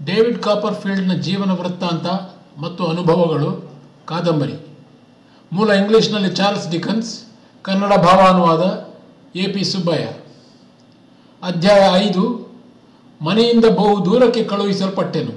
David ಕಾಪರ್ಫೀಲ್ಡ್ನ ಜೀವನ ವೃತ್ತಾಂತ ಮತ್ತು ಅನುಭವಗಳು ಕಾದಂಬರಿ ಮೂಲ ಇಂಗ್ಲಿಷ್ನಲ್ಲಿ ಚಾರ್ಲ್ಸ್ ಡಿಕನ್ಸ್ ಕನ್ನಡ ಭಾವಾನುವಾದ ಎ ಪಿ ಸುಬ್ಬಯ್ಯ ಅಧ್ಯಾಯ ಐದು ಮನೆಯಿಂದ ಬಹು ದೂರಕ್ಕೆ ಕಳುಹಿಸಲ್ಪಟ್ಟೆನು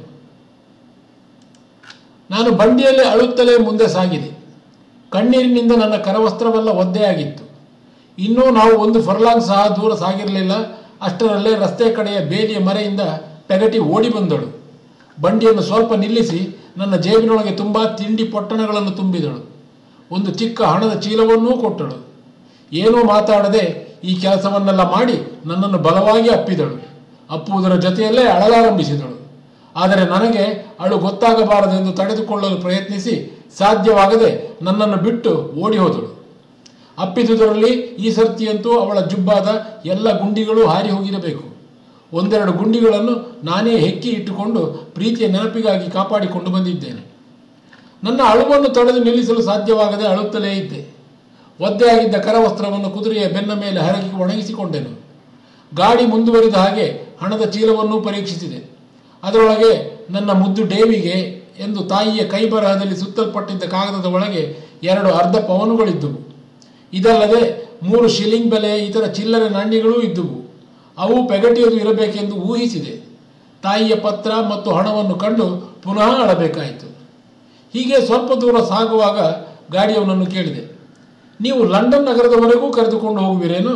ನಾನು ಬಂಡಿಯಲ್ಲಿ ಅಳುತ್ತಲೇ ಮುಂದೆ ಸಾಗಿದೆ ಕಣ್ಣೀರಿನಿಂದ ನನ್ನ ಕರವಸ್ತ್ರವೆಲ್ಲ ಒದ್ದೆಯಾಗಿತ್ತು ಇನ್ನೂ ನಾವು ಒಂದು ಫರ್ಲಾಂಗ್ ಸಹ ದೂರ ಸಾಗಿರಲಿಲ್ಲ ಅಷ್ಟರಲ್ಲೇ ರಸ್ತೆ ಕಡೆಯ ಬೇಲಿಯ ಮರೆಯಿಂದ ಪೆಗಟಿ ಓಡಿ ಬಂದಳು ಬಂಡಿಯನ್ನು ಸ್ವಲ್ಪ ನಿಲ್ಲಿಸಿ ನನ್ನ ಜೇಬಿನೊಳಗೆ ತುಂಬ ತಿಂಡಿ ಪೊಟ್ಟಣಗಳನ್ನು ತುಂಬಿದಳು ಒಂದು ಚಿಕ್ಕ ಹಣದ ಚೀಲವನ್ನೂ ಕೊಟ್ಟಳು ಏನೂ ಮಾತಾಡದೆ ಈ ಕೆಲಸವನ್ನೆಲ್ಲ ಮಾಡಿ ನನ್ನನ್ನು ಬಲವಾಗಿ ಅಪ್ಪಿದಳು ಅಪ್ಪುವುದರ ಜೊತೆಯಲ್ಲೇ ಅಳಲಾರಂಭಿಸಿದಳು ಆದರೆ ನನಗೆ ಅಳು ಗೊತ್ತಾಗಬಾರದೆಂದು ತಡೆದುಕೊಳ್ಳಲು ಪ್ರಯತ್ನಿಸಿ ಸಾಧ್ಯವಾಗದೆ ನನ್ನನ್ನು ಬಿಟ್ಟು ಓಡಿ ಹೋದಳು ಅಪ್ಪಿದುದರಲ್ಲಿ ಈ ಸರ್ತಿಯಂತೂ ಅವಳ ಜುಬ್ಬಾದ ಎಲ್ಲ ಗುಂಡಿಗಳು ಹಾರಿ ಹೋಗಿರಬೇಕು ಒಂದೆರಡು ಗುಂಡಿಗಳನ್ನು ನಾನೇ ಹೆಕ್ಕಿ ಇಟ್ಟುಕೊಂಡು ಪ್ರೀತಿಯ ನೆನಪಿಗಾಗಿ ಕಾಪಾಡಿಕೊಂಡು ಬಂದಿದ್ದೇನೆ ನನ್ನ ಅಳುವನ್ನು ತಡೆದು ನಿಲ್ಲಿಸಲು ಸಾಧ್ಯವಾಗದೆ ಅಳುತ್ತಲೇ ಇದ್ದೆ ಒದ್ದೆಯಾಗಿದ್ದ ಕರವಸ್ತ್ರವನ್ನು ಕುದುರೆಯ ಬೆನ್ನ ಮೇಲೆ ಹರಗಿ ಒಣಗಿಸಿಕೊಂಡೆನು ಗಾಡಿ ಮುಂದುವರಿದ ಹಾಗೆ ಹಣದ ಚೀಲವನ್ನೂ ಪರೀಕ್ಷಿಸಿದೆ ಅದರೊಳಗೆ ನನ್ನ ಮುದ್ದು ಡೇವಿಗೆ ಎಂದು ತಾಯಿಯ ಕೈಬರಹದಲ್ಲಿ ಸುತ್ತಲ್ಪಟ್ಟಿದ್ದ ಕಾಗದದ ಒಳಗೆ ಎರಡು ಅರ್ಧ ಪವನುಗಳಿದ್ದುವು ಇದಲ್ಲದೆ ಮೂರು ಶಿಲಿಂಗ್ ಬೆಲೆಯ ಇತರ ಚಿಲ್ಲರೆ ನಾಣ್ಯಗಳೂ ಇದ್ದುವು ಅವು ಪೆಗಟಿಯದು ಇರಬೇಕೆಂದು ಊಹಿಸಿದೆ ತಾಯಿಯ ಪತ್ರ ಮತ್ತು ಹಣವನ್ನು ಕಂಡು ಪುನಃ ಅಳಬೇಕಾಯಿತು ಹೀಗೆ ಸ್ವಲ್ಪ ದೂರ ಸಾಗುವಾಗ ಗಾಡಿಯವನನ್ನು ಕೇಳಿದೆ ನೀವು ಲಂಡನ್ ನಗರದವರೆಗೂ ಕರೆದುಕೊಂಡು ಹೋಗುವಿರೇನು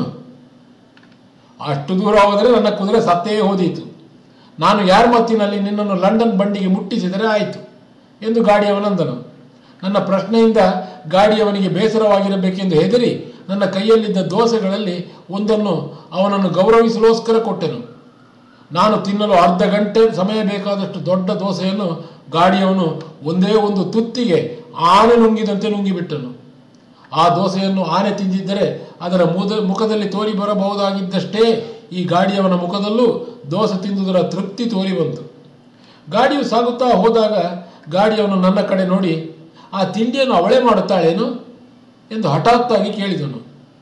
ಅಷ್ಟು ದೂರ ಹೋದರೆ ನನ್ನ ಕುದುರೆ ಸತ್ತೇ ಹೋದೀತು ನಾನು ಯಾರ ಮತ್ತಿನಲ್ಲಿ ನಿನ್ನನ್ನು ಲಂಡನ್ ಬಂಡಿಗೆ ಮುಟ್ಟಿಸಿದರೆ ಆಯಿತು ಎಂದು ಗಾಡಿಯವನಂದನು ನನ್ನ ಪ್ರಶ್ನೆಯಿಂದ ಗಾಡಿಯವನಿಗೆ ಬೇಸರವಾಗಿರಬೇಕೆಂದು ಹೆದರಿ ನನ್ನ ಕೈಯಲ್ಲಿದ್ದ ದೋಸೆಗಳಲ್ಲಿ ಒಂದನ್ನು ಅವನನ್ನು ಗೌರವಿಸಲೋಸ್ಕರ ಕೊಟ್ಟೆನು ನಾನು ತಿನ್ನಲು ಅರ್ಧ ಗಂಟೆ ಸಮಯ ಬೇಕಾದಷ್ಟು ದೊಡ್ಡ ದೋಸೆಯನ್ನು ಗಾಡಿಯವನು ಒಂದೇ ಒಂದು ತುತ್ತಿಗೆ ಆನೆ ನುಂಗಿದಂತೆ ನುಂಗಿಬಿಟ್ಟನು ಆ ದೋಸೆಯನ್ನು ಆನೆ ತಿಂದಿದ್ದರೆ ಅದರ ಮುದ ಮುಖದಲ್ಲಿ ತೋರಿ ಬರಬಹುದಾಗಿದ್ದಷ್ಟೇ ಈ ಗಾಡಿಯವನ ಮುಖದಲ್ಲೂ ದೋಸೆ ತಿಂದುದರ ತೃಪ್ತಿ ತೋರಿ ಬಂತು ಗಾಡಿಯು ಸಾಗುತ್ತಾ ಹೋದಾಗ ಗಾಡಿಯವನು ನನ್ನ ಕಡೆ ನೋಡಿ ಆ ತಿಂಡಿಯನ್ನು ಅವಳೇ ಮಾಡುತ್ತಾಳೇನು ಎಂದು ಹಠಾತ್ತಾಗಿ ಕೇಳಿದನು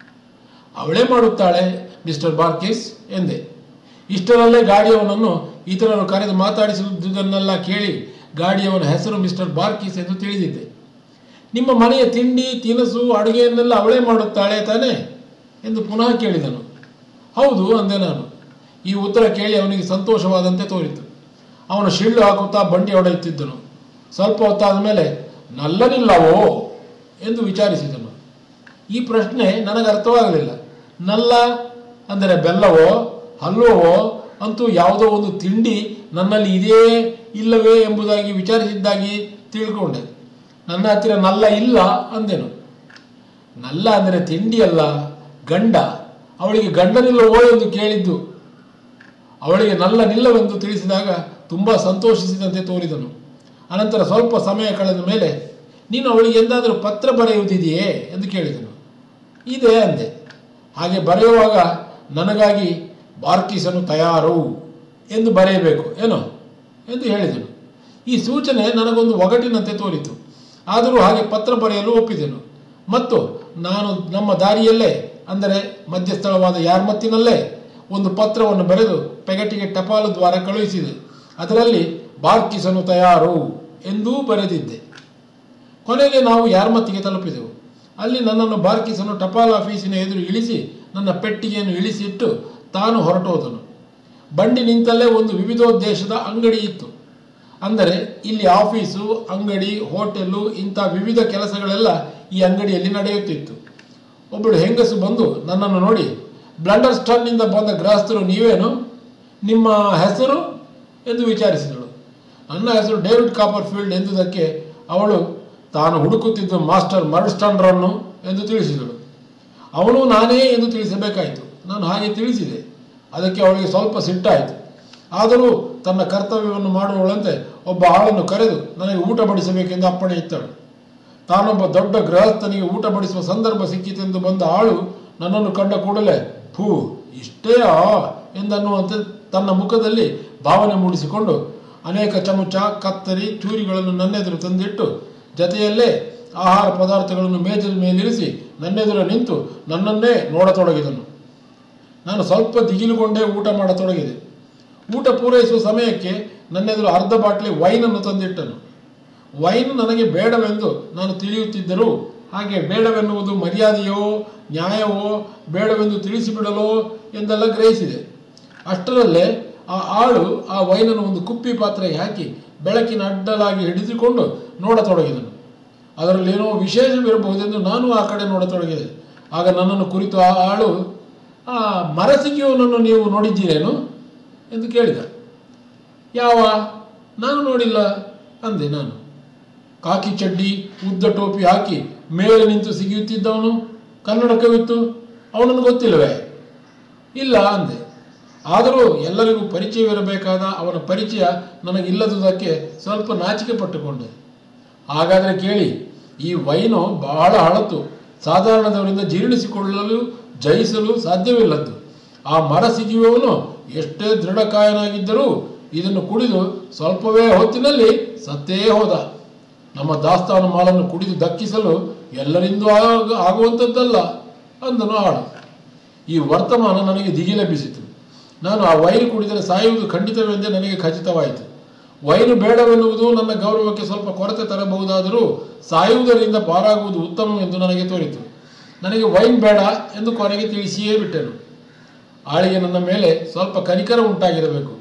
ಅವಳೇ ಮಾಡುತ್ತಾಳೆ ಮಿಸ್ಟರ್ ಬಾರ್ಕಿಸ್ ಎಂದೆ ಇಷ್ಟರಲ್ಲೇ ಗಾಡಿಯವನನ್ನು ಇತರರು ಕರೆದು ಮಾತಾಡಿಸುವುದನ್ನೆಲ್ಲ ಕೇಳಿ ಗಾಡಿಯವನ ಹೆಸರು ಮಿಸ್ಟರ್ ಬಾರ್ಕಿಸ್ ಎಂದು ತಿಳಿದಿದ್ದೆ ನಿಮ್ಮ ಮನೆಯ ತಿಂಡಿ ತಿನಸು ಅಡುಗೆಯನ್ನೆಲ್ಲ ಅವಳೇ ಮಾಡುತ್ತಾಳೆ ತಾನೇ ಎಂದು ಪುನಃ ಕೇಳಿದನು ಹೌದು ಅಂದೆ ನಾನು ಈ ಉತ್ತರ ಕೇಳಿ ಅವನಿಗೆ ಸಂತೋಷವಾದಂತೆ ತೋರಿತು ಅವನು ಶಿಳ್ಳು ಹಾಕುತ್ತಾ ಬಂಡಿ ಹೊಡೆಯುತ್ತಿದ್ದನು ಸ್ವಲ್ಪ ಹೊತ್ತಾದ ಮೇಲೆ ನಲ್ಲನಿಲ್ಲವೋ ಎಂದು ವಿಚಾರಿಸಿದನು ಈ ಪ್ರಶ್ನೆ ನನಗೆ ಅರ್ಥವಾಗಲಿಲ್ಲ ನಲ್ಲ ಅಂದರೆ ಬೆಲ್ಲವೋ ಹಲ್ವವೋ ಅಂತೂ ಯಾವುದೋ ಒಂದು ತಿಂಡಿ ನನ್ನಲ್ಲಿ ಇದೆಯೇ ಇಲ್ಲವೇ ಎಂಬುದಾಗಿ ವಿಚಾರಿಸಿದ್ದಾಗಿ ತಿಳ್ಕೊಂಡೆ ನನ್ನ ಹತ್ತಿರ ನಲ್ಲ ಇಲ್ಲ ಅಂದೆನು ನಲ್ಲ ಅಂದರೆ ತಿಂಡಿ ಅಲ್ಲ ಗಂಡ ಅವಳಿಗೆ ಗಂಡನಿಲ್ಲವೋ ಎಂದು ಕೇಳಿದ್ದು ಅವಳಿಗೆ ನಲ್ಲ ನಿಲ್ಲವೆಂದು ತಿಳಿಸಿದಾಗ ತುಂಬ ಸಂತೋಷಿಸಿದಂತೆ ತೋರಿದನು ಅನಂತರ ಸ್ವಲ್ಪ ಸಮಯ ಕಳೆದ ಮೇಲೆ ನೀನು ಅವಳಿಗೆ ಎಂದಾದರೂ ಪತ್ರ ಬರೆಯುವುದಿದೆಯೇ ಎಂದು ಕೇಳಿದನು ಇದೆ ಅಂದೆ ಹಾಗೆ ಬರೆಯುವಾಗ ನನಗಾಗಿ ಬಾರ್ಕಿಸನು ತಯಾರು ಎಂದು ಬರೆಯಬೇಕು ಏನೋ ಎಂದು ಹೇಳಿದನು ಈ ಸೂಚನೆ ನನಗೊಂದು ಒಗಟಿನಂತೆ ತೋರಿತು ಆದರೂ ಹಾಗೆ ಪತ್ರ ಬರೆಯಲು ಒಪ್ಪಿದೆನು ಮತ್ತು ನಾನು ನಮ್ಮ ದಾರಿಯಲ್ಲೇ ಅಂದರೆ ಮಧ್ಯಸ್ಥಳವಾದ ಯಾರ್ಮತ್ತಿನಲ್ಲೇ ಒಂದು ಪತ್ರವನ್ನು ಬರೆದು ಪೆಗಟಿಗೆ ಟಪಾಲು ದ್ವಾರ ಕಳುಹಿಸಿದೆ ಅದರಲ್ಲಿ ಬಾರ್ಕಿಸನು ತಯಾರು ಎಂದೂ ಬರೆದಿದ್ದೆ ಕೊನೆಗೆ ನಾವು ಯಾರ್ಮತ್ತಿಗೆ ತಲುಪಿದೆವು ಅಲ್ಲಿ ನನ್ನನ್ನು ಬಾರ್ಕಿಸನು ಟಪಾಲ್ ಆಫೀಸಿನ ಎದುರು ಇಳಿಸಿ ನನ್ನ ಪೆಟ್ಟಿಗೆಯನ್ನು ಇಳಿಸಿಟ್ಟು ತಾನು ಹೊರಟೋದನು ಬಂಡಿ ನಿಂತಲ್ಲೇ ಒಂದು ವಿವಿಧೋದ್ದೇಶದ ಅಂಗಡಿ ಇತ್ತು ಅಂದರೆ ಇಲ್ಲಿ ಆಫೀಸು ಅಂಗಡಿ ಹೋಟೆಲ್ಲು ಇಂಥ ವಿವಿಧ ಕೆಲಸಗಳೆಲ್ಲ ಈ ಅಂಗಡಿಯಲ್ಲಿ ನಡೆಯುತ್ತಿತ್ತು ಒಬ್ಬಳು ಹೆಂಗಸು ಬಂದು ನನ್ನನ್ನು ನೋಡಿ ಬ್ಲಂಡರ್ ಸ್ಟನ್ನಿಂದ ಬಂದ ಗೃಹಸ್ಥರು ನೀವೇನು ನಿಮ್ಮ ಹೆಸರು ಎಂದು ವಿಚಾರಿಸಿದಳು ನನ್ನ ಹೆಸರು ಡೇವಿಡ್ ಕಾಪರ್ಫೀಲ್ಡ್ ಎಂದುದಕ್ಕೆ ಅವಳು ತಾನು ಹುಡುಕುತ್ತಿದ್ದ ಮಾಸ್ಟರ್ ಮರ್ಡ್ಸ್ಟನ್ರನ್ನು ಎಂದು ತಿಳಿಸಿದಳು ಅವನು ನಾನೇ ಎಂದು ತಿಳಿಸಬೇಕಾಯಿತು ನಾನು ಹಾಗೆ ತಿಳಿಸಿದೆ ಅದಕ್ಕೆ ಅವಳಿಗೆ ಸ್ವಲ್ಪ ಸಿಟ್ಟಾಯಿತು ಆದರೂ ತನ್ನ ಕರ್ತವ್ಯವನ್ನು ಮಾಡುವವಳಂತೆ ಒಬ್ಬ ಆಳನ್ನು ಕರೆದು ನನಗೆ ಊಟ ಬಡಿಸಬೇಕೆಂದು ಅಪ್ಪಣೆ ಇತ್ತಳು ತಾನೊಬ್ಬ ದೊಡ್ಡ ಗೃಹಸ್ಥನಿಗೆ ಊಟ ಬಡಿಸುವ ಸಂದರ್ಭ ಸಿಕ್ಕಿತೆಂದು ಬಂದ ಆಳು ನನ್ನನ್ನು ಕಂಡ ಕೂಡಲೇ ಫೂ ಇಷ್ಟೇಯಾ ಎಂದನ್ನುವಂತೆ ತನ್ನ ಮುಖದಲ್ಲಿ ಭಾವನೆ ಮೂಡಿಸಿಕೊಂಡು ಅನೇಕ ಚಮಚ ಕತ್ತರಿ ಚೂರಿಗಳನ್ನು ನನ್ನೆದುರು ತಂದಿಟ್ಟು ಜತೆಯಲ್ಲೇ ಆಹಾರ ಪದಾರ್ಥಗಳನ್ನು ಮೇಜಿನ ಮೇಲಿರಿಸಿ ನನ್ನೆದುರು ನಿಂತು ನನ್ನನ್ನೇ ನೋಡತೊಡಗಿದನು ನಾನು ಸ್ವಲ್ಪ ದಿಗಿಲುಗೊಂಡೇ ಊಟ ಮಾಡತೊಡಗಿದೆ ಊಟ ಪೂರೈಸುವ ಸಮಯಕ್ಕೆ ನನ್ನೆದುರು ಅರ್ಧ ಬಾಟ್ಲಿ ವೈನನ್ನು ತಂದಿಟ್ಟನು ವೈನ್ ನನಗೆ ಬೇಡವೆಂದು ನಾನು ತಿಳಿಯುತ್ತಿದ್ದರೂ ಹಾಗೆ ಬೇಡವೆನ್ನುವುದು ಮರ್ಯಾದೆಯೋ ನ್ಯಾಯವೋ ಬೇಡವೆಂದು ತಿಳಿಸಿಬಿಡಲೋ ಎಂದೆಲ್ಲ ಗ್ರಹಿಸಿದೆ ಅಷ್ಟರಲ್ಲೇ ಆ ಆಳು ಆ ವೈನನ್ನು ಒಂದು ಕುಪ್ಪಿ ಪಾತ್ರೆಗೆ ಹಾಕಿ ಬೆಳಕಿನ ಅಡ್ಡಲಾಗಿ ಹಿಡಿದುಕೊಂಡು ನೋಡತೊಡಗಿದನು ಅದರಲ್ಲೇನೋ ವಿಶೇಷವಿರಬಹುದೆಂದು ನಾನು ಆ ಕಡೆ ನೋಡತೊಡಗಿದೆ ಆಗ ನನ್ನನ್ನು ಕುರಿತು ಆ ಆಳು ಆ ಮರಸಿಗಿಯವನನ್ನು ನೀವು ನೋಡಿದ್ದೀರೇನು ಎಂದು ಕೇಳಿದ ಯಾವ ನಾನು ನೋಡಿಲ್ಲ ಅಂದೆ ನಾನು ಕಾಕಿ ಚಡ್ಡಿ ಉದ್ದ ಟೋಪಿ ಹಾಕಿ ಮೇಲೆ ನಿಂತು ಸಿಗಿಯುತ್ತಿದ್ದವನು ಕನ್ನಡಕವಿತ್ತು ಅವನನ್ನು ಗೊತ್ತಿಲ್ಲವೇ ಇಲ್ಲ ಅಂದೆ ಆದರೂ ಎಲ್ಲರಿಗೂ ಪರಿಚಯವಿರಬೇಕಾದ ಅವನ ಪರಿಚಯ ನನಗಿಲ್ಲದುದಕ್ಕೆ ಸ್ವಲ್ಪ ನಾಚಿಕೆ ಪಟ್ಟುಕೊಂಡೆ ಹಾಗಾದರೆ ಕೇಳಿ ಈ ವೈನು ಬಹಳ ಹಳತು ಸಾಧಾರಣದವರಿಂದ ಜೀರ್ಣಿಸಿಕೊಳ್ಳಲು ಜಯಿಸಲು ಸಾಧ್ಯವಿಲ್ಲದ್ದು ಆ ಮರ ಸಿಗಿಯುವವನು ಎಷ್ಟೇ ದೃಢಕಾಯನಾಗಿದ್ದರೂ ಇದನ್ನು ಕುಡಿದು ಸ್ವಲ್ಪವೇ ಹೊತ್ತಿನಲ್ಲಿ ಸತ್ತೇ ಹೋದ ನಮ್ಮ ದಾಸ್ತಾನು ಮಾಲನ್ನು ಕುಡಿದು ದಕ್ಕಿಸಲು ಎಲ್ಲರಿಂದೂ ಆಗ ಆಗುವಂಥದ್ದಲ್ಲ ಅಂದನು ಆಳು ಈ ವರ್ತಮಾನ ನನಗೆ ದಿಗಿಲೆಬ್ಬಿಸಿತು ನಾನು ಆ ವೈನ್ ಕುಡಿದರೆ ಸಾಯುವುದು ಖಂಡಿತವೆಂದೇ ನನಗೆ ಖಚಿತವಾಯಿತು ವೈನು ಬೇಡವೆನ್ನುವುದು ನನ್ನ ಗೌರವಕ್ಕೆ ಸ್ವಲ್ಪ ಕೊರತೆ ತರಬಹುದಾದರೂ ಸಾಯುವುದರಿಂದ ಪಾರಾಗುವುದು ಉತ್ತಮವೆಂದು ನನಗೆ ತೋರಿತು ನನಗೆ ವೈನ್ ಬೇಡ ಎಂದು ಕೊನೆಗೆ ತಿಳಿಸಿಯೇ ಬಿಟ್ಟೆನು ಆಳಿಗೆ ನನ್ನ ಮೇಲೆ ಸ್ವಲ್ಪ ಕನಿಕರ ಉಂಟಾಗಿರಬೇಕು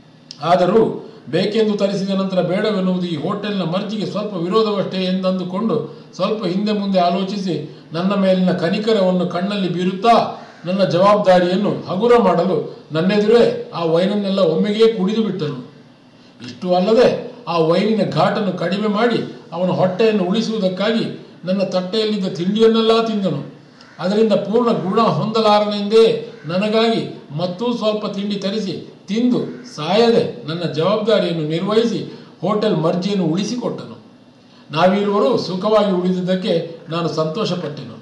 ಆದರೂ ಬೇಕೆಂದು ತರಿಸಿದ ನಂತರ ಬೇಡವೆನ್ನುವುದು ಈ ಹೋಟೆಲ್ನ ಮರ್ಜಿಗೆ ಸ್ವಲ್ಪ ವಿರೋಧವಷ್ಟೇ ಎಂದಂದುಕೊಂಡು ಸ್ವಲ್ಪ ಹಿಂದೆ ಮುಂದೆ ಆಲೋಚಿಸಿ ನನ್ನ ಮೇಲಿನ ಕನಿಕರವನ್ನು ಕಣ್ಣಲ್ಲಿ ಬೀರುತ್ತಾ ನನ್ನ ಜವಾಬ್ದಾರಿಯನ್ನು ಹಗುರ ಮಾಡಲು ನನ್ನೆದುರೇ ಆ ವೈನನ್ನೆಲ್ಲ ಒಮ್ಮೆಗೇ ಕುಡಿದು ಬಿಟ್ಟನು ಇಷ್ಟು ಅಲ್ಲದೆ ಆ ವೈನಿನ ಘಾಟನ್ನು ಕಡಿಮೆ ಮಾಡಿ ಅವನ ಹೊಟ್ಟೆಯನ್ನು ಉಳಿಸುವುದಕ್ಕಾಗಿ ನನ್ನ ತಟ್ಟೆಯಲ್ಲಿದ್ದ ತಿಂಡಿಯನ್ನೆಲ್ಲ ತಿಂದನು ಅದರಿಂದ ಪೂರ್ಣ ಗುಣ ಹೊಂದಲಾರನೆಂದೇ ನನಗಾಗಿ ಮತ್ತೂ ಸ್ವಲ್ಪ ತಿಂಡಿ ತರಿಸಿ ತಿಂದು ಸಾಯದೆ ನನ್ನ ಜವಾಬ್ದಾರಿಯನ್ನು ನಿರ್ವಹಿಸಿ ಹೋಟೆಲ್ ಮರ್ಜಿಯನ್ನು ಉಳಿಸಿಕೊಟ್ಟನು ನಾವಿರುವರು ಸುಖವಾಗಿ ಉಳಿದಿದ್ದಕ್ಕೆ ನಾನು ಸಂತೋಷಪಟ್ಟೆನು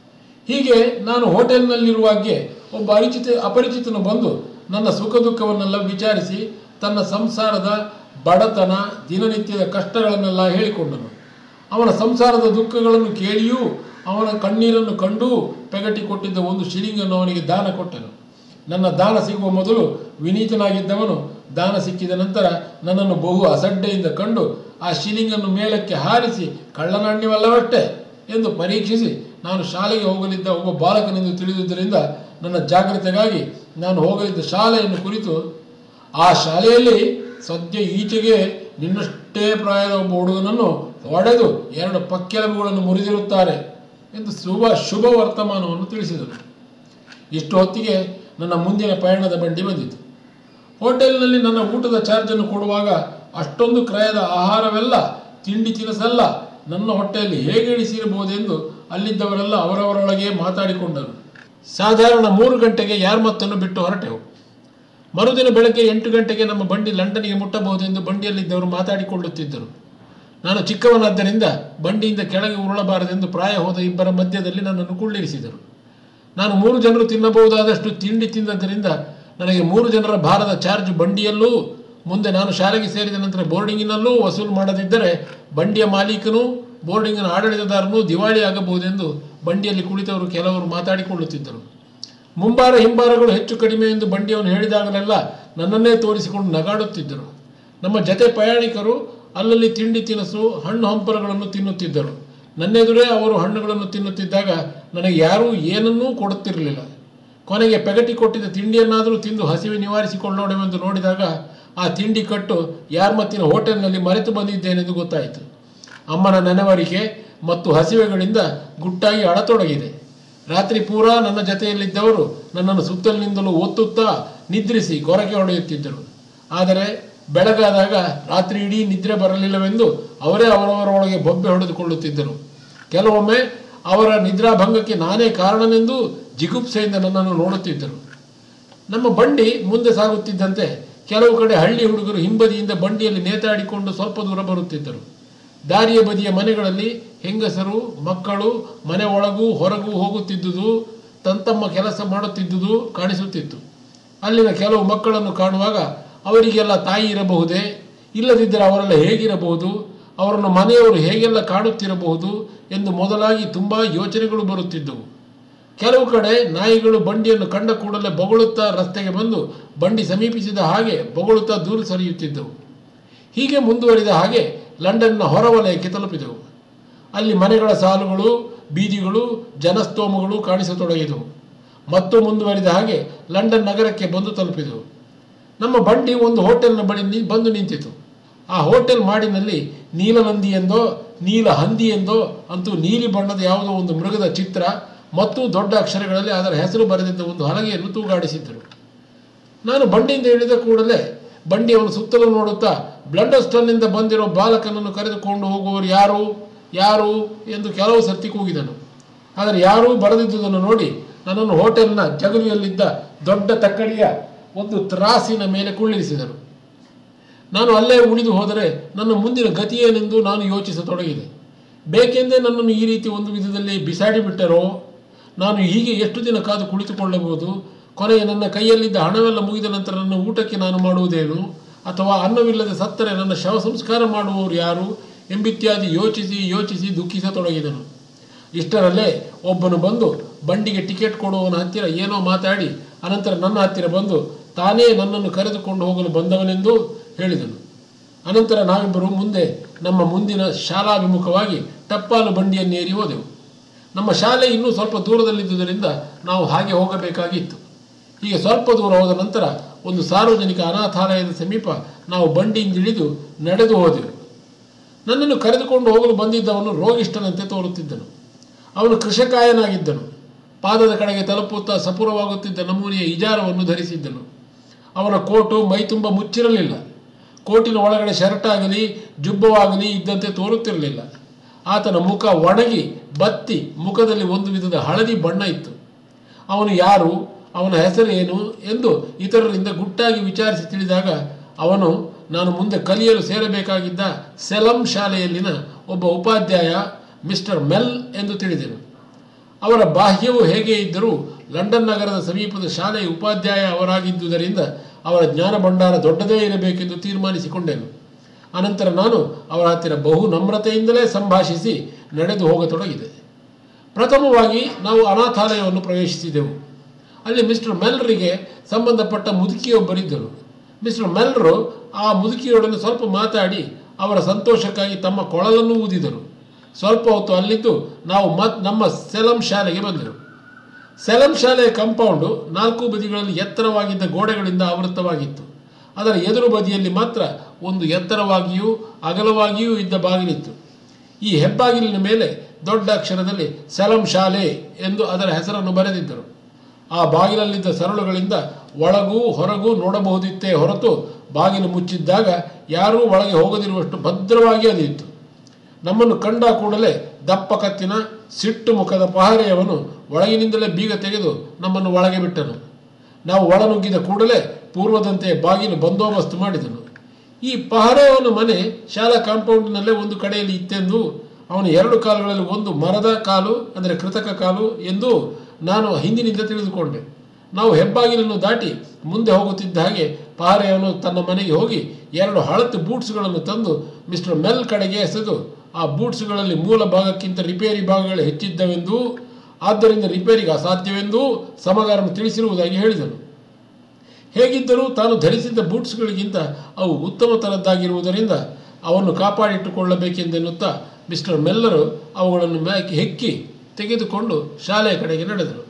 ಹೀಗೆ ನಾನು ಹೋಟೆಲ್ನಲ್ಲಿರುವಾಗೆ ಒಬ್ಬ ಅರಿಚಿತ ಅಪರಿಚಿತನು ಬಂದು ನನ್ನ ಸುಖ ದುಃಖವನ್ನೆಲ್ಲ ವಿಚಾರಿಸಿ ತನ್ನ ಸಂಸಾರದ ಬಡತನ ದಿನನಿತ್ಯದ ಕಷ್ಟಗಳನ್ನೆಲ್ಲ ಹೇಳಿಕೊಂಡನು ಅವನ ಸಂಸಾರದ ದುಃಖಗಳನ್ನು ಕೇಳಿಯೂ ಅವನ ಕಣ್ಣೀರನ್ನು ಕಂಡೂ ಪೆಗಟಿ ಕೊಟ್ಟಿದ್ದ ಒಂದು ಶಿಲಿಂಗನ್ನು ಅವನಿಗೆ ದಾನ ಕೊಟ್ಟನು ನನ್ನ ದಾನ ಸಿಗುವ ಮೊದಲು ವಿನೀತನಾಗಿದ್ದವನು ದಾನ ಸಿಕ್ಕಿದ ನಂತರ ನನ್ನನ್ನು ಬಹು ಅಸಡ್ಡೆಯಿಂದ ಕಂಡು ಆ ಶಿಲಿಂಗನ್ನು ಮೇಲಕ್ಕೆ ಹಾರಿಸಿ ಕಳ್ಳನಾಣ್ಯವಲ್ಲವಷ್ಟೇ ಎಂದು ಪರೀಕ್ಷಿಸಿ ನಾನು ಶಾಲೆಗೆ ಹೋಗಲಿದ್ದ ಒಬ್ಬ ಬಾಲಕನೆಂದು ತಿಳಿದುದರಿಂದ ನನ್ನ ಜಾಗ್ರತೆಗಾಗಿ ನಾನು ಹೋಗಲಿದ್ದ ಶಾಲೆಯನ್ನು ಕುರಿತು ಆ ಶಾಲೆಯಲ್ಲಿ ಸದ್ಯ ಈಚೆಗೆ ನಿನ್ನಷ್ಟೇ ಪ್ರಾಯದ ಒಬ್ಬ ಹುಡುಗನನ್ನು ಹೊಡೆದು ಎರಡು ಪಕ್ಕೆಲುಬುಗಳನ್ನು ಮುರಿದಿರುತ್ತಾರೆ ಎಂದು ಶುಭ ಶುಭ ವರ್ತಮಾನವನ್ನು ತಿಳಿಸಿದರು ಇಷ್ಟು ಹೊತ್ತಿಗೆ ನನ್ನ ಮುಂದಿನ ಪಯಣದ ಬಂಡಿ ಬಂದಿತು ಹೋಟೆಲ್ನಲ್ಲಿ ನನ್ನ ಊಟದ ಚಾರ್ಜನ್ನು ಕೊಡುವಾಗ ಅಷ್ಟೊಂದು ಕ್ರಯದ ಆಹಾರವೆಲ್ಲ ತಿಂಡಿ ತಿನಿಸಲ್ಲ ನನ್ನ ಹೊಟ್ಟೆಯಲ್ಲಿ ಹೇಗೆ ಇಳಿಸಿರಬಹುದೆಂದು ಅಲ್ಲಿದ್ದವರೆಲ್ಲ ಅವರವರೊಳಗೆ ಮಾತಾಡಿಕೊಂಡರು ಸಾಧಾರಣ ಮೂರು ಗಂಟೆಗೆ ಯಾರ್ಮತ್ತನ್ನು ಬಿಟ್ಟು ಹೊರಟೆವು ಮರುದಿನ ಬೆಳಗ್ಗೆ ಎಂಟು ಗಂಟೆಗೆ ನಮ್ಮ ಬಂಡಿ ಲಂಡನ್ಗೆ ಮುಟ್ಟಬಹುದೆಂದು ಬಂಡಿಯಲ್ಲಿದ್ದವರು ಮಾತಾಡಿಕೊಳ್ಳುತ್ತಿದ್ದರು ನಾನು ಚಿಕ್ಕವನಾದ್ದರಿಂದ ಬಂಡಿಯಿಂದ ಕೆಳಗೆ ಉರುಳಬಾರದೆಂದು ಪ್ರಾಯ ಹೋದ ಇಬ್ಬರ ಮಧ್ಯದಲ್ಲಿ ನನ್ನನ್ನು ಕುಳ್ಳಿರಿಸಿದರು ನಾನು ಮೂರು ಜನರು ತಿನ್ನಬಹುದಾದಷ್ಟು ತಿಂಡಿ ತಿಂದದ್ದರಿಂದ ನನಗೆ ಮೂರು ಜನರ ಭಾರದ ಚಾರ್ಜ್ ಬಂಡಿಯಲ್ಲೂ ಮುಂದೆ ನಾನು ಶಾಲೆಗೆ ಸೇರಿದ ನಂತರ ಬೋರ್ಡಿಂಗಿನಲ್ಲೂ ವಸೂಲು ಮಾಡದಿದ್ದರೆ ಬಂಡಿಯ ಮಾಲೀಕನು ಬೋರ್ಡಿಂಗಿನ ಆಡಳಿತದಾರನೂ ದಿವಾಳಿ ಆಗಬಹುದೆಂದು ಬಂಡಿಯಲ್ಲಿ ಕುಳಿತವರು ಕೆಲವರು ಮಾತಾಡಿಕೊಳ್ಳುತ್ತಿದ್ದರು ಮುಂಬಾರ ಹಿಂಬಾರಗಳು ಹೆಚ್ಚು ಕಡಿಮೆ ಎಂದು ಬಂಡಿಯವನು ಹೇಳಿದಾಗಲೆಲ್ಲ ನನ್ನನ್ನೇ ತೋರಿಸಿಕೊಂಡು ನಗಾಡುತ್ತಿದ್ದರು ನಮ್ಮ ಜತೆ ಪ್ರಯಾಣಿಕರು ಅಲ್ಲಲ್ಲಿ ತಿಂಡಿ ತಿನಿಸು ಹಣ್ಣು ಹಂಪಲುಗಳನ್ನು ತಿನ್ನುತ್ತಿದ್ದರು ನನ್ನೆದುರೇ ಅವರು ಹಣ್ಣುಗಳನ್ನು ತಿನ್ನುತ್ತಿದ್ದಾಗ ನನಗೆ ಯಾರೂ ಏನನ್ನೂ ಕೊಡುತ್ತಿರಲಿಲ್ಲ ಕೊನೆಗೆ ಪೆಗಟಿ ಕೊಟ್ಟಿದ್ದ ತಿಂಡಿಯನ್ನಾದರೂ ತಿಂದು ಹಸಿವೆ ನಿವಾರಿಸಿಕೊಳ್ಳೋಣವೆಂದು ನೋಡಿದಾಗ ಆ ತಿಂಡಿ ಕಟ್ಟು ಯಾರ್ಮತ್ತಿನ ಹೋಟೆಲ್ನಲ್ಲಿ ಮರೆತು ಬಂದಿದ್ದೇನೆಂದು ಗೊತ್ತಾಯಿತು ಅಮ್ಮನ ನೆನವರಿಕೆ ಮತ್ತು ಹಸಿವೆಗಳಿಂದ ಗುಟ್ಟಾಗಿ ಅಳತೊಡಗಿದೆ ರಾತ್ರಿ ಪೂರಾ ನನ್ನ ಜತೆಯಲ್ಲಿದ್ದವರು ನನ್ನನ್ನು ಸುತ್ತಲಿನಿಂದಲೂ ಒತ್ತುತ್ತಾ ನಿದ್ರಿಸಿ ಗೊರಕೆ ಹೊಡೆಯುತ್ತಿದ್ದರು ಆದರೆ ಬೆಳಗಾದಾಗ ರಾತ್ರಿ ಇಡೀ ನಿದ್ರೆ ಬರಲಿಲ್ಲವೆಂದು ಅವರೇ ಅವರವರೊಳಗೆ ಬೊಬ್ಬೆ ಹೊಡೆದುಕೊಳ್ಳುತ್ತಿದ್ದರು ಕೆಲವೊಮ್ಮೆ ಅವರ ನಿದ್ರಾಭಂಗಕ್ಕೆ ನಾನೇ ಕಾರಣನೆಂದು ಜಿಗುಪ್ಸೆಯಿಂದ ನನ್ನನ್ನು ನೋಡುತ್ತಿದ್ದರು ನಮ್ಮ ಬಂಡಿ ಮುಂದೆ ಸಾಗುತ್ತಿದ್ದಂತೆ ಕೆಲವು ಕಡೆ ಹಳ್ಳಿ ಹುಡುಗರು ಹಿಂಬದಿಯಿಂದ ಬಂಡಿಯಲ್ಲಿ ನೇತಾಡಿಕೊಂಡು ಸ್ವಲ್ಪ ದೂರ ಬರುತ್ತಿದ್ದರು ದಾರಿಯ ಬದಿಯ ಮನೆಗಳಲ್ಲಿ ಹೆಂಗಸರು ಮಕ್ಕಳು ಮನೆ ಒಳಗೂ ಹೊರಗೂ ಹೋಗುತ್ತಿದ್ದುದು ತಂತಮ್ಮ ಕೆಲಸ ಮಾಡುತ್ತಿದ್ದುದು ಕಾಣಿಸುತ್ತಿತ್ತು ಅಲ್ಲಿನ ಕೆಲವು ಮಕ್ಕಳನ್ನು ಕಾಣುವಾಗ ಅವರಿಗೆಲ್ಲ ತಾಯಿ ಇರಬಹುದೇ ಇಲ್ಲದಿದ್ದರೆ ಅವರೆಲ್ಲ ಹೇಗಿರಬಹುದು ಅವರನ್ನು ಮನೆಯವರು ಹೇಗೆಲ್ಲ ಕಾಣುತ್ತಿರಬಹುದು ಎಂದು ಮೊದಲಾಗಿ ತುಂಬ ಯೋಚನೆಗಳು ಬರುತ್ತಿದ್ದವು ಕೆಲವು ಕಡೆ ನಾಯಿಗಳು ಬಂಡಿಯನ್ನು ಕಂಡ ಕೂಡಲೇ ಬೊಗಳುತ್ತಾ ರಸ್ತೆಗೆ ಬಂದು ಬಂಡಿ ಸಮೀಪಿಸಿದ ಹಾಗೆ ಬೊಗಳುತ್ತಾ ದೂರ ಸರಿಯುತ್ತಿದ್ದವು ಹೀಗೆ ಮುಂದುವರಿದ ಹಾಗೆ ಲಂಡನ್ನ ಹೊರವಲಯಕ್ಕೆ ತಲುಪಿದೆವು ಅಲ್ಲಿ ಮನೆಗಳ ಸಾಲುಗಳು ಬೀದಿಗಳು ಜನಸ್ತೋಮಗಳು ಕಾಣಿಸತೊಡಗಿದವು ಮತ್ತು ಮುಂದುವರಿದ ಹಾಗೆ ಲಂಡನ್ ನಗರಕ್ಕೆ ಬಂದು ತಲುಪಿದೆವು ನಮ್ಮ ಬಂಡಿ ಒಂದು ಹೋಟೆಲ್ನ ಬಳಿ ನಿ- ಬಂದು ನಿಂತಿತು ಆ ಹೋಟೆಲ್ ಮಾಡಿನಲ್ಲಿ ನೀಲನಂದಿ ಎಂದೋ ನೀಲ ಹಂದಿ ಎಂದೋ ಅಂತೂ ನೀಲಿ ಬಣ್ಣದ ಯಾವುದೋ ಒಂದು ಮೃಗದ ಚಿತ್ರ ಮತ್ತು ದೊಡ್ಡ ಅಕ್ಷರಗಳಲ್ಲಿ ಅದರ ಹೆಸರು ಬರೆದಿದ್ದ ಒಂದು ಹಲಗೆಯನ್ನು ತೂಗಾಡಿಸಿದ್ದರು ನಾನು ಬಂಡಿಯಿಂದ ಇಳಿದ ಕೂಡಲೇ ಬಂಡಿಯವನು ಸುತ್ತಲೂ ನೋಡುತ್ತಾ ಬ್ಲಂಡರ್ಸ್ಟನ್ನಿಂದ ಬಂದಿರೋ ಬಾಲಕನನ್ನು ಕರೆದುಕೊಂಡು ಹೋಗುವವರು ಯಾರು ಯಾರು ಎಂದು ಕೆಲವು ಸರ್ತಿ ಕೂಗಿದನು ಆದರೆ ಯಾರೂ ಬರದಿದ್ದುದನ್ನು ನೋಡಿ ನನ್ನನ್ನು ಹೋಟೆಲ್ನ ಜಗಲಿಯಲ್ಲಿದ್ದ ದೊಡ್ಡ ತಕ್ಕಡಿಯ ಒಂದು ತ್ರಾಸಿನ ಮೇಲೆ ಕುಳ್ಳಿರಿಸಿದರು ನಾನು ಅಲ್ಲೇ ಉಳಿದು ಹೋದರೆ ನನ್ನ ಮುಂದಿನ ಗತಿಯೇನೆಂದು ನಾನು ಯೋಚಿಸತೊಡಗಿದೆ ಬೇಕೆಂದೇ ನನ್ನನ್ನು ಈ ರೀತಿ ಒಂದು ವಿಧದಲ್ಲಿ ಬಿಸಾಡಿ ಬಿಟ್ಟರೋ ನಾನು ಹೀಗೆ ಎಷ್ಟು ದಿನ ಕಾದು ಕುಳಿತುಕೊಳ್ಳಬಹುದು ಕೊನೆಗೆ ನನ್ನ ಕೈಯಲ್ಲಿದ್ದ ಹಣವೆಲ್ಲ ಮುಗಿದ ನಂತರ ನನ್ನ ಊಟಕ್ಕೆ ನಾನು ಮಾಡುವುದೇನು ಅಥವಾ ಅನ್ನವಿಲ್ಲದೆ ಸತ್ತರೆ ನನ್ನ ಶವ ಸಂಸ್ಕಾರ ಮಾಡುವವರು ಯಾರು ಎಂಬಿತ್ಯಾದಿ ಯೋಚಿಸಿ ಯೋಚಿಸಿ ದುಃಖಿಸತೊಡಗಿದನು ಇಷ್ಟರಲ್ಲೇ ಒಬ್ಬನು ಬಂದು ಬಂಡಿಗೆ ಟಿಕೆಟ್ ಕೊಡುವವನ ಹತ್ತಿರ ಏನೋ ಮಾತಾಡಿ ಅನಂತರ ನನ್ನ ಹತ್ತಿರ ಬಂದು ತಾನೇ ನನ್ನನ್ನು ಕರೆದುಕೊಂಡು ಹೋಗಲು ಬಂದವನೆಂದು ಹೇಳಿದನು ಅನಂತರ ನಾವಿಬ್ಬರು ಮುಂದೆ ನಮ್ಮ ಮುಂದಿನ ಶಾಲಾಭಿಮುಖವಾಗಿ ಟಪ್ಪಾಲು ಬಂಡಿಯನ್ನೇರಿ ಹೋದೆವು ನಮ್ಮ ಶಾಲೆ ಇನ್ನೂ ಸ್ವಲ್ಪ ದೂರದಲ್ಲಿದ್ದುದರಿಂದ ನಾವು ಹಾಗೆ ಹೋಗಬೇಕಾಗಿತ್ತು ಹೀಗೆ ಸ್ವಲ್ಪ ದೂರ ಹೋದ ನಂತರ ಒಂದು ಸಾರ್ವಜನಿಕ ಅನಾಥಾಲಯದ ಸಮೀಪ ನಾವು ಬಂಡಿಯಿಂದ ಇಳಿದು ನಡೆದು ಹೋದೆವು ನನ್ನನ್ನು ಕರೆದುಕೊಂಡು ಹೋಗಲು ಬಂದಿದ್ದವನು ರೋಗಿಷ್ಠನಂತೆ ತೋರುತ್ತಿದ್ದನು ಅವನು ಕೃಷಕಾಯನಾಗಿದ್ದನು ಪಾದದ ಕಡೆಗೆ ತಲುಪುತ್ತಾ ಸಪುರವಾಗುತ್ತಿದ್ದ ನಮೂನೆಯ ಇಜಾರವನ್ನು ಧರಿಸಿದ್ದನು ಅವನ ಕೋಟು ಮೈ ತುಂಬ ಮುಚ್ಚಿರಲಿಲ್ಲ ಕೋಟಿನ ಒಳಗಡೆ ಶರ್ಟ್ ಆಗಲಿ ಜುಬ್ಬವಾಗಲಿ ಇದ್ದಂತೆ ತೋರುತ್ತಿರಲಿಲ್ಲ ಆತನ ಮುಖ ಒಣಗಿ ಬತ್ತಿ ಮುಖದಲ್ಲಿ ಒಂದು ವಿಧದ ಹಳದಿ ಬಣ್ಣ ಇತ್ತು ಅವನು ಯಾರು ಅವನ ಹೆಸರೇನು ಎಂದು ಇತರರಿಂದ ಗುಟ್ಟಾಗಿ ವಿಚಾರಿಸಿ ತಿಳಿದಾಗ ಅವನು ನಾನು ಮುಂದೆ ಕಲಿಯಲು ಸೇರಬೇಕಾಗಿದ್ದ ಸೆಲಂ ಶಾಲೆಯಲ್ಲಿನ ಒಬ್ಬ ಉಪಾಧ್ಯಾಯ ಮಿಸ್ಟರ್ ಮೆಲ್ ಎಂದು ತಿಳಿದೆನು ಅವರ ಬಾಹ್ಯವು ಹೇಗೆ ಇದ್ದರೂ ಲಂಡನ್ ನಗರದ ಸಮೀಪದ ಶಾಲೆಯ ಉಪಾಧ್ಯಾಯ ಅವರಾಗಿದ್ದುದರಿಂದ ಅವರ ಜ್ಞಾನ ಭಂಡಾರ ದೊಡ್ಡದೇ ಇರಬೇಕೆಂದು ತೀರ್ಮಾನಿಸಿಕೊಂಡೆನು ಅನಂತರ ನಾನು ಅವರ ಹತ್ತಿರ ಬಹು ನಮ್ರತೆಯಿಂದಲೇ ಸಂಭಾಷಿಸಿ ನಡೆದು ಹೋಗತೊಡಗಿದೆ ಪ್ರಥಮವಾಗಿ ನಾವು ಅನಾಥಾಲಯವನ್ನು ಪ್ರವೇಶಿಸಿದೆವು ಅಲ್ಲಿ ಮಿಸ್ಟರ್ ಮೆಲ್ರಿಗೆ ಸಂಬಂಧಪಟ್ಟ ಮುದುಕಿಯೊಬ್ಬರಿದ್ದರು ಮಿಸ್ಟರ್ ಮೆಲ್ರು ಆ ಮುದುಕಿಯೊಡನೆ ಸ್ವಲ್ಪ ಮಾತಾಡಿ ಅವರ ಸಂತೋಷಕ್ಕಾಗಿ ತಮ್ಮ ಕೊಳಲನ್ನು ಊದಿದರು ಸ್ವಲ್ಪ ಹೊತ್ತು ಅಲ್ಲಿದ್ದು ನಾವು ಮತ್ ನಮ್ಮ ಸೆಲಂ ಶಾಲೆಗೆ ಬಂದೆವು ಸೆಲಂ ಶಾಲೆಯ ಕಾಂಪೌಂಡು ನಾಲ್ಕು ಬದಿಗಳಲ್ಲಿ ಎತ್ತರವಾಗಿದ್ದ ಗೋಡೆಗಳಿಂದ ಆವೃತವಾಗಿತ್ತು ಅದರ ಎದುರು ಬದಿಯಲ್ಲಿ ಮಾತ್ರ ಒಂದು ಎತ್ತರವಾಗಿಯೂ ಅಗಲವಾಗಿಯೂ ಇದ್ದ ಬಾಗಿಲಿತ್ತು ಈ ಹೆಬ್ಬಾಗಿಲಿನ ಮೇಲೆ ದೊಡ್ಡ ಅಕ್ಷರದಲ್ಲಿ ಸೆಲಂ ಶಾಲೆ ಎಂದು ಅದರ ಹೆಸರನ್ನು ಬರೆದಿದ್ದರು ಆ ಬಾಗಿಲಲ್ಲಿದ್ದ ಸರಳುಗಳಿಂದ ಒಳಗೂ ಹೊರಗೂ ನೋಡಬಹುದಿತ್ತೇ ಹೊರತು ಬಾಗಿಲು ಮುಚ್ಚಿದ್ದಾಗ ಯಾರೂ ಒಳಗೆ ಹೋಗದಿರುವಷ್ಟು ಭದ್ರವಾಗಿ ಅದಿತ್ತು ನಮ್ಮನ್ನು ಕಂಡ ಕೂಡಲೇ ದಪ್ಪ ಕತ್ತಿನ ಸಿಟ್ಟು ಮುಖದ ಪಹರೆಯವನು ಒಳಗಿನಿಂದಲೇ ಬೀಗ ತೆಗೆದು ನಮ್ಮನ್ನು ಒಳಗೆ ಬಿಟ್ಟನು ನಾವು ಒಳನುಗ್ಗಿದ ಕೂಡಲೇ ಪೂರ್ವದಂತೆ ಬಾಗಿಲು ಬಂದೋಬಸ್ತು ಮಾಡಿದನು ಈ ಪಹರೆಯವನ ಮನೆ ಶಾಲಾ ಕಾಂಪೌಂಡಿನಲ್ಲೇ ಒಂದು ಕಡೆಯಲ್ಲಿ ಇತ್ತೆಂದು ಅವನ ಎರಡು ಕಾಲುಗಳಲ್ಲಿ ಒಂದು ಮರದ ಕಾಲು ಅಂದರೆ ಕೃತಕ ಕಾಲು ಎಂದು ನಾನು ಹಿಂದಿನಿಂದ ತಿಳಿದುಕೊಂಡೆ ನಾವು ಹೆಬ್ಬಾಗಿಲನ್ನು ದಾಟಿ ಮುಂದೆ ಹೋಗುತ್ತಿದ್ದ ಹಾಗೆ ಪಹರೆಯವನು ತನ್ನ ಮನೆಗೆ ಹೋಗಿ ಎರಡು ಹಳತು ಬೂಟ್ಸ್ಗಳನ್ನು ತಂದು ಮಿಸ್ಟರ್ ಮೆಲ್ ಕಡೆಗೆ ಎಸೆದು ಆ ಬೂಟ್ಸ್ಗಳಲ್ಲಿ ಮೂಲ ಭಾಗಕ್ಕಿಂತ ರಿಪೇರಿ ಭಾಗಗಳು ಹೆಚ್ಚಿದ್ದವೆಂದೂ ಆದ್ದರಿಂದ ರಿಪೇರಿಗೆ ಅಸಾಧ್ಯವೆಂದೂ ಸಮಗಾರನು ತಿಳಿಸಿರುವುದಾಗಿ ಹೇಳಿದನು ಹೇಗಿದ್ದರೂ ತಾನು ಧರಿಸಿದ್ದ ಬೂಟ್ಸ್ಗಳಿಗಿಂತ ಅವು ಉತ್ತಮ ತರದ್ದಾಗಿರುವುದರಿಂದ ಅವನ್ನು ಕಾಪಾಡಿಟ್ಟುಕೊಳ್ಳಬೇಕೆಂದೆನ್ನುತ್ತಾ ಮಿಸ್ಟರ್ ಮೆಲ್ಲರು ಅವುಗಳನ್ನು ಮ್ಯಾಕೆ ಹೆಕ್ಕಿ ತೆಗೆದುಕೊಂಡು ಶಾಲೆಯ ಕಡೆಗೆ ನಡೆದರು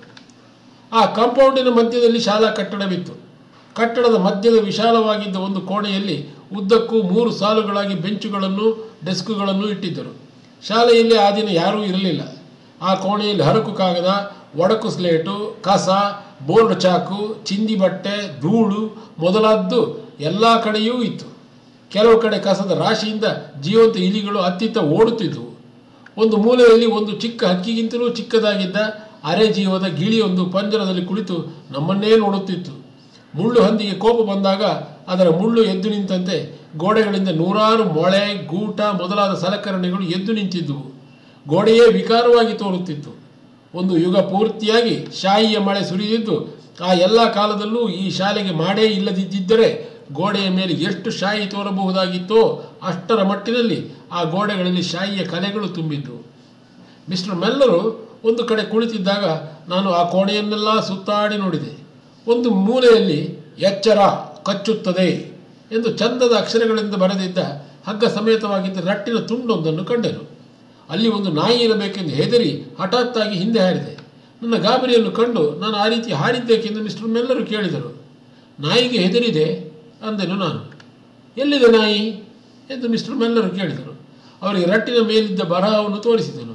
ಆ ಕಾಂಪೌಂಡಿನ ಮಧ್ಯದಲ್ಲಿ ಶಾಲಾ ಕಟ್ಟಡವಿತ್ತು ಕಟ್ಟಡದ ಮಧ್ಯದ ವಿಶಾಲವಾಗಿದ್ದ ಒಂದು ಕೋಣೆಯಲ್ಲಿ ಉದ್ದಕ್ಕೂ ಮೂರು ಸಾಲುಗಳಾಗಿ ಬೆಂಚುಗಳನ್ನು ಡೆಸ್ಕ್ಗಳನ್ನು ಇಟ್ಟಿದ್ದರು ಶಾಲೆಯಲ್ಲಿ ಆ ದಿನ ಯಾರೂ ಇರಲಿಲ್ಲ ಆ ಕೋಣೆಯಲ್ಲಿ ಹರಕು ಕಾಗದ ಒಡಕು ಸ್ಲೇಟು ಕಸ ಬೋರ್ಡ್ ಚಾಕು ಚಿಂದಿ ಬಟ್ಟೆ ಧೂಳು ಮೊದಲಾದ್ದು ಎಲ್ಲ ಕಡೆಯೂ ಇತ್ತು ಕೆಲವು ಕಡೆ ಕಸದ ರಾಶಿಯಿಂದ ಜೀವಂತ ಇಲಿಗಳು ಅತ್ತಿತ್ತ ಓಡುತ್ತಿದ್ದವು ಒಂದು ಮೂಲೆಯಲ್ಲಿ ಒಂದು ಚಿಕ್ಕ ಹಕ್ಕಿಗಿಂತಲೂ ಚಿಕ್ಕದಾಗಿದ್ದ ಅರೆ ಜೀವದ ಗಿಳಿಯೊಂದು ಪಂಜರದಲ್ಲಿ ಕುಳಿತು ನಮ್ಮನ್ನೇ ನೋಡುತ್ತಿತ್ತು ಮುಳ್ಳು ಹಂದಿಗೆ ಕೋಪ ಬಂದಾಗ ಅದರ ಮುಳ್ಳು ಎದ್ದು ನಿಂತಂತೆ ಗೋಡೆಗಳಿಂದ ನೂರಾರು ಮೊಳೆ ಗೂಟ ಮೊದಲಾದ ಸಲಕರಣೆಗಳು ಎದ್ದು ನಿಂತಿದ್ದುವು ಗೋಡೆಯೇ ವಿಕಾರವಾಗಿ ತೋರುತ್ತಿತ್ತು ಒಂದು ಯುಗ ಪೂರ್ತಿಯಾಗಿ ಶಾಯಿಯ ಮಳೆ ಸುರಿದಿದ್ದು ಆ ಎಲ್ಲ ಕಾಲದಲ್ಲೂ ಈ ಶಾಲೆಗೆ ಮಾಡೇ ಇಲ್ಲದಿದ್ದರೆ ಗೋಡೆಯ ಮೇಲೆ ಎಷ್ಟು ಶಾಯಿ ತೋರಬಹುದಾಗಿತ್ತೋ ಅಷ್ಟರ ಮಟ್ಟಿನಲ್ಲಿ ಆ ಗೋಡೆಗಳಲ್ಲಿ ಶಾಯಿಯ ಕಲೆಗಳು ತುಂಬಿದ್ದವು ಮಿಸ್ಟರ್ ಮೆಲ್ಲರು ಒಂದು ಕಡೆ ಕುಳಿತಿದ್ದಾಗ ನಾನು ಆ ಕೋಣೆಯನ್ನೆಲ್ಲ ಸುತ್ತಾಡಿ ನೋಡಿದೆ ಒಂದು ಮೂಲೆಯಲ್ಲಿ ಎಚ್ಚರ ಕಚ್ಚುತ್ತದೆ ಎಂದು ಚಂದದ ಅಕ್ಷರಗಳಿಂದ ಬರೆದಿದ್ದ ಹಗ್ಗ ಸಮೇತವಾಗಿದ್ದ ರಟ್ಟಿನ ತುಂಡೊಂದನ್ನು ಕಂಡೆನು ಅಲ್ಲಿ ಒಂದು ನಾಯಿ ಇರಬೇಕೆಂದು ಹೆದರಿ ಹಠಾತ್ತಾಗಿ ಹಿಂದೆ ಹಾರಿದೆ ನನ್ನ ಗಾಬರಿಯನ್ನು ಕಂಡು ನಾನು ಆ ರೀತಿ ಹಾರಿದ್ದೇಕೆಂದು ಮಿಸ್ಟರ್ ಮೆಲ್ಲರು ಕೇಳಿದರು ನಾಯಿಗೆ ಹೆದರಿದೆ ಅಂದೆನು ನಾನು ಎಲ್ಲಿದೆ ನಾಯಿ ಎಂದು ಮಿಸ್ಟರ್ ಮೆಲ್ಲರು ಕೇಳಿದರು ಅವರಿಗೆ ರಟ್ಟಿನ ಮೇಲಿದ್ದ ಬರಹವನ್ನು ತೋರಿಸಿದನು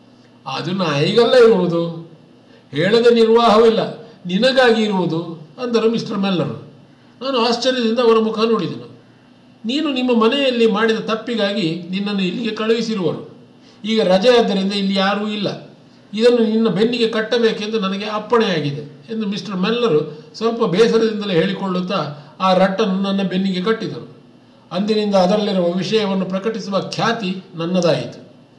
ಅದು ನಾಯಿಗಲ್ಲ ಇರುವುದು ಹೇಳದ ನಿರ್ವಾಹವಿಲ್ಲ ನಿನಗಾಗಿ ಇರುವುದು ಅಂದರು ಮಿಸ್ಟರ್ ಮೆಲ್ಲರು ನಾನು ಆಶ್ಚರ್ಯದಿಂದ ಅವರ ಮುಖ ನೋಡಿದೆನು ನೀನು ನಿಮ್ಮ ಮನೆಯಲ್ಲಿ ಮಾಡಿದ ತಪ್ಪಿಗಾಗಿ ನಿನ್ನನ್ನು ಇಲ್ಲಿಗೆ ಕಳುಹಿಸಿರುವರು ಈಗ ರಜೆ ಆದ್ದರಿಂದ ಇಲ್ಲಿ ಯಾರೂ ಇಲ್ಲ ಇದನ್ನು ನಿನ್ನ ಬೆನ್ನಿಗೆ ಕಟ್ಟಬೇಕೆಂದು ನನಗೆ ಅಪ್ಪಣೆಯಾಗಿದೆ ಎಂದು ಮಿಸ್ಟರ್ ಮೆಲ್ಲರು ಸ್ವಲ್ಪ ಬೇಸರದಿಂದಲೇ ಹೇಳಿಕೊಳ್ಳುತ್ತಾ ಆ ರಟ್ಟನ್ನು ನನ್ನ ಬೆನ್ನಿಗೆ ಕಟ್ಟಿದರು ಅಂದಿನಿಂದ ಅದರಲ್ಲಿರುವ ವಿಷಯವನ್ನು ಪ್ರಕಟಿಸುವ ಖ್ಯಾತಿ ನನ್ನದಾಯಿತು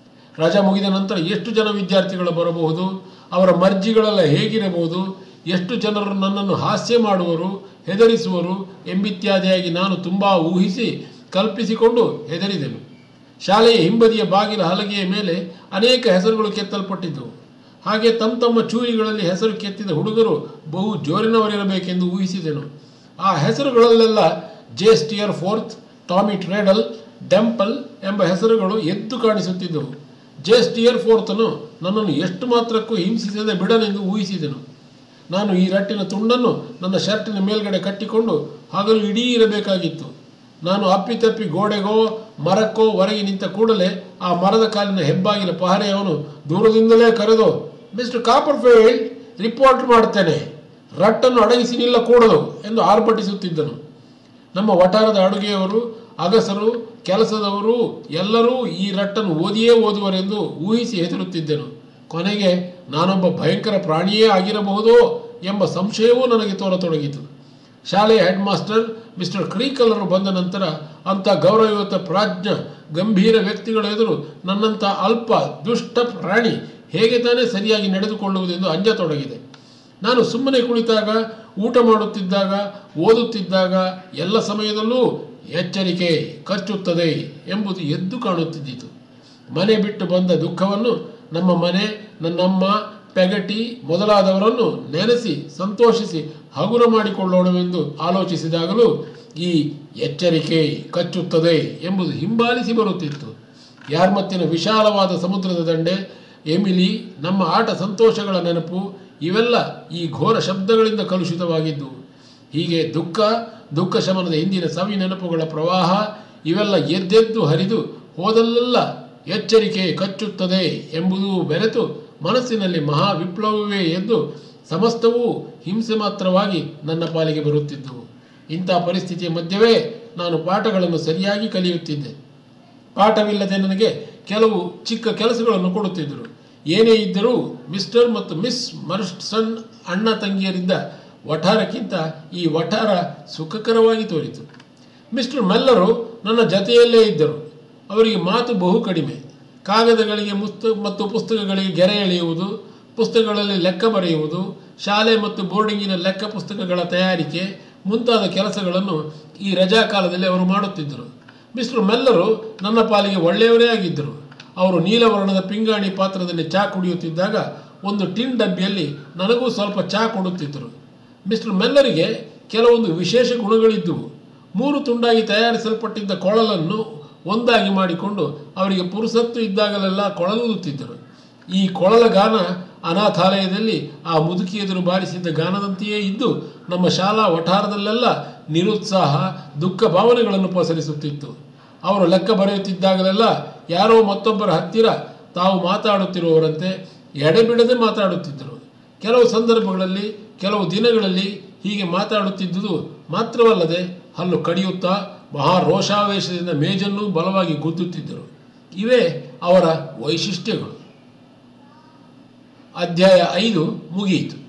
ರಜಾ ಮುಗಿದ ನಂತರ ಎಷ್ಟು ಜನ ವಿದ್ಯಾರ್ಥಿಗಳು ಬರಬಹುದು ಅವರ ಮರ್ಜಿಗಳೆಲ್ಲ ಹೇಗಿರಬಹುದು ಎಷ್ಟು ಜನರು ನನ್ನನ್ನು ಹಾಸ್ಯ ಮಾಡುವರು ಹೆದರಿಸುವರು ಎಂಬಿತ್ಯಾದಿಯಾಗಿ ನಾನು ತುಂಬ ಊಹಿಸಿ ಕಲ್ಪಿಸಿಕೊಂಡು ಹೆದರಿದೆನು ಶಾಲೆಯ ಹಿಂಬದಿಯ ಬಾಗಿಲ ಹಲಗೆಯ ಮೇಲೆ ಅನೇಕ ಹೆಸರುಗಳು ಕೆತ್ತಲ್ಪಟ್ಟಿದ್ದವು ಹಾಗೆ ತಮ್ಮ ತಮ್ಮ ಚೂರಿಗಳಲ್ಲಿ ಹೆಸರು ಕೆತ್ತಿದ ಹುಡುಗರು ಬಹು ಜೋರಿನವರಿರಬೇಕೆಂದು ಊಹಿಸಿದೆನು ಆ ಹೆಸರುಗಳಲ್ಲೆಲ್ಲ J Steerforth Tommy Traddles Demple ಎಂಬ ಹೆಸರುಗಳು ಎದ್ದು ಕಾಣಿಸುತ್ತಿದ್ದವು ಜೆ ಸ್ಟಿಯರ್ ಫೋರ್ತನು ನನ್ನನ್ನು ಎಷ್ಟು ಮಾತ್ರಕ್ಕೂ ಹಿಂಸಿಸದೆ ಬಿಡನೆಂದು ಊಹಿಸಿದೆನು ನಾನು ಈ ರಟ್ಟಿನ ತುಂಡನ್ನು ನನ್ನ ಶರ್ಟಿನ ಮೇಲ್ಗಡೆ ಕಟ್ಟಿಕೊಂಡು ಹಗಲು ಇಡೀ ಇರಬೇಕಾಗಿತ್ತು ನಾನು ಅಪ್ಪಿತಪ್ಪಿ ಗೋಡೆಗೋ ಮರಕ್ಕೋ ಹೊರಗೆ ನಿಂತ ಕೂಡಲೇ ಆ ಮರದ ಕಾಲಿನ ಹೆಬ್ಬಾಗಿಲ ಪಹರೆಯವನು ದೂರದಿಂದಲೇ ಕರೆದು ಮಿಸ್ಟರ್ ಕಾಪರ್ಫೀಲ್ಡ್ ರಿಪೋರ್ಟ್ ಮಾಡ್ತೇನೆ ರಟ್ಟನ್ನು ಅಡಗಿಸಿ ನಿಲ್ಲ ಕೂಡದು ಎಂದು ಆರ್ಭಟಿಸುತ್ತಿದ್ದನು ನಮ್ಮ ವಠಾರದ ಅಡುಗೆಯವರು ಅಗಸರು ಕೆಲಸದವರು ಎಲ್ಲರೂ ಈ ರಟ್ಟನ್ನು ಓದಿಯೇ ಓದುವರೆಂದು ಊಹಿಸಿ ಹೆದರುತ್ತಿದ್ದೆನು ಕೊನೆಗೆ ನಾನೊಬ್ಬ ಭಯಂಕರ ಪ್ರಾಣಿಯೇ ಆಗಿರಬಹುದೋ ಎಂಬ ಸಂಶಯವೂ ನನಗೆ ತೋರತೊಡಗಿತು ಶಾಲೆಯ ಹೆಡ್ ಮಾಸ್ಟರ್ ಮಿಸ್ಟರ್ ಕ್ರೀಕಲರು ಬಂದ ನಂತರ ಅಂಥ ಗೌರವಯುತ ಪ್ರಾಜ್ಞ ಗಂಭೀರ ವ್ಯಕ್ತಿಗಳ ಎದುರು ನನ್ನಂಥ ಅಲ್ಪ ದುಷ್ಟ ಪ್ರಾಣಿ ಹೇಗೆ ತಾನೇ ಸರಿಯಾಗಿ ನಡೆದುಕೊಳ್ಳುವುದೆಂದು ಅಂಜತೊಡಗಿದೆ ನಾನು ಸುಮ್ಮನೆ ಕುಳಿತಾಗ ಊಟ ಮಾಡುತ್ತಿದ್ದಾಗ ಓದುತ್ತಿದ್ದಾಗ ಎಲ್ಲ ಸಮಯದಲ್ಲೂ ಎಚ್ಚರಿಕೆ ಕಚ್ಚುತ್ತದೆ ಎಂಬುದು ಎದ್ದು ಕಾಣುತ್ತಿದ್ದಿತು ಮನೆ ಬಿಟ್ಟು ಬಂದ ದುಃಖವನ್ನು ನಮ್ಮ ಮನೆ ನನ್ನಮ್ಮ ಪೆಗಟಿ ಮೊದಲಾದವರನ್ನು ನೆನೆಸಿ ಸಂತೋಷಿಸಿ ಹಗುರ ಮಾಡಿಕೊಳ್ಳೋಣವೆಂದು ಆಲೋಚಿಸಿದಾಗಲೂ ಈ ಎಚ್ಚರಿಕೆ ಕಚ್ಚುತ್ತದೆ ಎಂಬುದು ಹಿಂಬಾಲಿಸಿ ಬರುತ್ತಿತ್ತು ಯಾರ್ಮತ್ತಿನ ವಿಶಾಲವಾದ ಸಮುದ್ರದ ದಂಡೆ ಎಮಿಲಿ ನಮ್ಮ ಆಟ ಸಂತೋಷಗಳ ನೆನಪು ಇವೆಲ್ಲ ಈ ಘೋರ ಶಬ್ದಗಳಿಂದ ಕಲುಷಿತವಾಗಿದ್ದವು ಹೀಗೆ ದುಃಖ ದುಃಖ ಶಮನದ ಹಿಂದಿನ ಸವಿ ನೆನಪುಗಳ ಪ್ರವಾಹ ಇವೆಲ್ಲ ಎದ್ದೆದ್ದು ಹರಿದು ಹೋದಲ್ಲೆಲ್ಲ ಎಚ್ಚರಿಕೆ ಕಚ್ಚುತ್ತದೆ ಎಂಬುದು ಬೆರೆತು ಮನಸ್ಸಿನಲ್ಲಿ ಮಹಾ ವಿಪ್ಲವವೇ ಎದ್ದು ಸಮಸ್ತವೂ ಹಿಂಸೆ ಮಾತ್ರವಾಗಿ ನನ್ನ ಪಾಲಿಗೆ ಬರುತ್ತಿದ್ದವು ಇಂಥ ಪರಿಸ್ಥಿತಿಯ ಮಧ್ಯವೇ ನಾನು ಪಾಠಗಳನ್ನು ಸರಿಯಾಗಿ ಕಲಿಯುತ್ತಿದ್ದೆ ಪಾಠವಿಲ್ಲದೆ ನನಗೆ ಕೆಲವು ಚಿಕ್ಕ ಕೆಲಸಗಳನ್ನು ಕೊಡುತ್ತಿದ್ದರು ಏನೇ ಇದ್ದರೂ ಮಿಸ್ಟರ್ ಮತ್ತು ಮಿಸ್ ಮರ್ಸ್ಟನ್ ಅಣ್ಣ ತಂಗಿಯರಿಂದ ವಠಾರಕ್ಕಿಂತ ಈ ವಠಾರ ಸುಖಕರವಾಗಿ ತೋರಿತು ಮಿಸ್ಟರ್ ಮೆಲ್ಲರು ನನ್ನ ಜತೆಯಲ್ಲೇ ಇದ್ದರು ಅವರಿಗೆ ಮಾತು ಬಹು ಕಡಿಮೆ ಕಾಗದಗಳಿಗೆ ಮುಸ್ತ ಮತ್ತು ಪುಸ್ತಕಗಳಿಗೆ ಗೆರೆ ಎಳೆಯುವುದು ಪುಸ್ತಕಗಳಲ್ಲಿ ಲೆಕ್ಕ ಬರೆಯುವುದು ಶಾಲೆ ಮತ್ತು ಬೋರ್ಡಿಂಗಿನ ಲೆಕ್ಕ ಪುಸ್ತಕಗಳ ತಯಾರಿಕೆ ಮುಂತಾದ ಕೆಲಸಗಳನ್ನು ಈ ರಜಾ ಕಾಲದಲ್ಲಿ ಅವರು ಮಾಡುತ್ತಿದ್ದರು ಮಿಸ್ಟರ್ ಮೆಲ್ಲರು ನನ್ನ ಪಾಲಿಗೆ ಒಳ್ಳೆಯವರೇ ಆಗಿದ್ದರು ಅವರು ನೀಲವರ್ಣದ ಪಿಂಗಾಣಿ ಪಾತ್ರದಲ್ಲಿ ಚಹಾ ಕುಡಿಯುತ್ತಿದ್ದಾಗ ಒಂದು ಟಿನ್ ಡಬ್ಬಿಯಲ್ಲಿ ನನಗೂ ಸ್ವಲ್ಪ ಚಹಾ ಕೊಡುತ್ತಿದ್ದರು ಮಿಸ್ಟರ್ ಮೆಲ್ಲರಿಗೆ ಕೆಲವೊಂದು ವಿಶೇಷ ಗುಣಗಳಿದ್ದುವು ಮೂರು ತುಂಡಾಗಿ ತಯಾರಿಸಲ್ಪಟ್ಟಿದ್ದ ಕೊಳಲನ್ನು ಒಂದಾಗಿ ಮಾಡಿಕೊಂಡು ಅವರಿಗೆ ಪುರುಸತ್ತು ಇದ್ದಾಗಲೆಲ್ಲ ಕೊಳಲೂದುತ್ತಿದ್ದರು ಈ ಕೊಳಲ ಗಾನ ಅನಾಥಾಲಯದಲ್ಲಿ ಆ ಮುದುಕಿ ಎದುರು ಬಾರಿಸಿದ್ದ ಗಾನದಂತೆಯೇ ಇದ್ದು ನಮ್ಮ ಶಾಲಾ ವಠಾರದಲ್ಲೆಲ್ಲ ನಿರುತ್ಸಾಹ ದುಃಖ ಭಾವನೆಗಳನ್ನು ಪಸರಿಸುತ್ತಿತ್ತು ಅವರು ಲೆಕ್ಕ ಬರೆಯುತ್ತಿದ್ದಾಗಲೆಲ್ಲ ಯಾರೋ ಮತ್ತೊಬ್ಬರ ಹತ್ತಿರ ತಾವು ಮಾತಾಡುತ್ತಿರುವವರಂತೆ ಎಡೆಬಿಡದೆ ಮಾತಾಡುತ್ತಿದ್ದರು ಕೆಲವು ಸಂದರ್ಭಗಳಲ್ಲಿ ಕೆಲವು ದಿನಗಳಲ್ಲಿ ಹೀಗೆ ಮಾತಾಡುತ್ತಿದ್ದುದು ಮಾತ್ರವಲ್ಲದೆ ಹಲ್ಲು ಕಡಿಯುತ್ತಾ ಮಹಾ ರೋಷಾವೇಶದಿಂದ ಮೇಜನ್ನು ಬಲವಾಗಿ ಗುದ್ದುತ್ತಿದ್ದರು ಇವೇ ಅವರ ವೈಶಿಷ್ಟ್ಯಗಳು ಅಧ್ಯಾಯ ಐದು ಮುಗಿಯಿತು